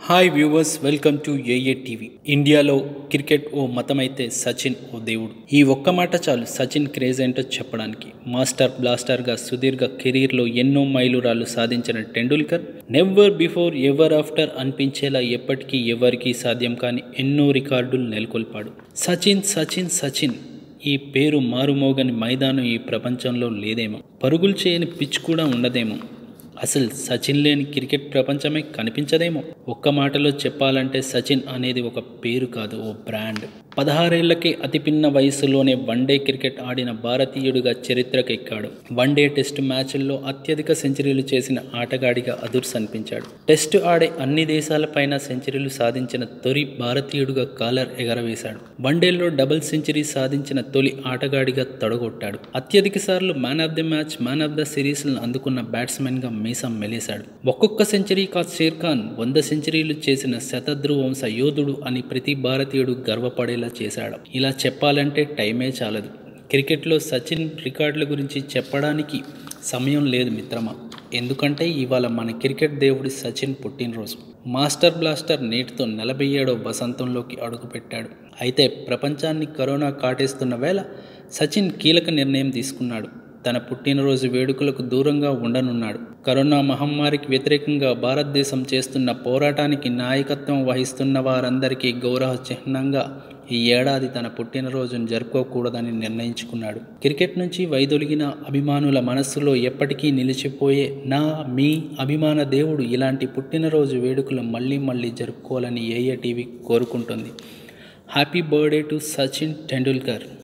hi viewers welcome to AA TV ఇండియాలో cricket ఓ మతమైతే సచిన్ ఓ దేవుడు ఈ ఒక్క మాట చాలు సచిన్ క్రేజ్ ఏంటో చెప్పడానికి మాస్టర్ బ్లాస్టర్గా సుదీర్ఘ కెరీర్లో ఎన్నో మైలురాళ్లు సాధించిన Tendulkar never before ever after అనిపించేలా ఎప్పటికీ ఎవరికీ సాధ్యం కాని ఎన్నో రికార్డులు నెలకొల్పాడు సచిన్ సచిన్ సచిన్ ఈ పేరు మారుమోగని మైదానం ఈ ప్రపంచంలో లేదేమో పరుగులు చేయని పిచ్ కూడా ఉండదేమో అసలు సచిన్ లేని క్రికెట్ ప్రపంచమే కనిపించదేమో ఒక్క మాటలో చెప్పాలంటే సచిన్ అనేది ఒక పేరు కాదు ఓ బ్రాండ్ పదహారేళ్లకే అతి పిన్న వయసులోనే వన్డే క్రికెట్ ఆడిన భారతీయుడిగా చరిత్రకెక్కాడు వన్డే టెస్ట్ మ్యాచ్ల్లో అత్యధిక సెంచరీలు చేసిన ఆటగాడిగా అదుర్స్ అనిపించాడు టెస్ట్ ఆడే అన్ని దేశాలపైన సెంచరీలు సాధించిన తొలి భారతీయుడిగా కాలర్ ఎగరవేశాడు వన్డేల్లో డబుల్ సెంచరీ సాధించిన తొలి ఆటగాడిగా తొడగొట్టాడు అత్యధిక సార్లు man of the match man of the సిరీస్లను అందుకున్న బ్యాట్స్మెన్గా మీసం మెలేశాడు ఒక్కొక్క సెంచరీ కాత్ షేర్ ఖాన్ వంద సెంచరీలు చేసిన శతధ్రువ వంశ యోధుడు అని ప్రతి భారతీయుడు గర్వపడేలా చేశాడు ఇలా చెప్పాలంటే టైమే చాలదు క్రికెట్లో సచిన్ రికార్డుల గురించి చెప్పడానికి సమయం లేదు మిత్రమా ఎందుకంటే ఇవాళ మన క్రికెట్ దేవుడి సచిన్ పుట్టినరోజు మాస్టర్ బ్లాస్టర్ నేటితో నలభై ఏడో వసంతంలోకి అడుగుపెట్టాడు అయితే ప్రపంచాన్ని కరోనా కాటేస్తున్న వేళ సచిన్ కీలక నిర్ణయం తీసుకున్నాడు తన పుట్టినరోజు వేడుకలకు దూరంగా ఉండనున్నాడు కరోనా మహమ్మారికి వ్యతిరేకంగా భారతదేశం చేస్తున్న పోరాటానికి నాయకత్వం వహిస్తున్న వారందరికీ గౌరవ చిహ్నంగా ఈ ఏడాది తన పుట్టినరోజును జరుపుకోకూడదని నిర్ణయించుకున్నాడు క్రికెట్ నుంచి వైదొలిగిన అభిమానుల మనస్సులో ఎప్పటికీ నిలిచిపోయే నా మీ అభిమాన దేవుడు ఇలాంటి పుట్టినరోజు వేడుకలు మళ్ళీ మళ్ళీ జరుపుకోవాలని ఏఏ టీవీ కోరుకుంటుంది happy birthday to Sachin Tendulkar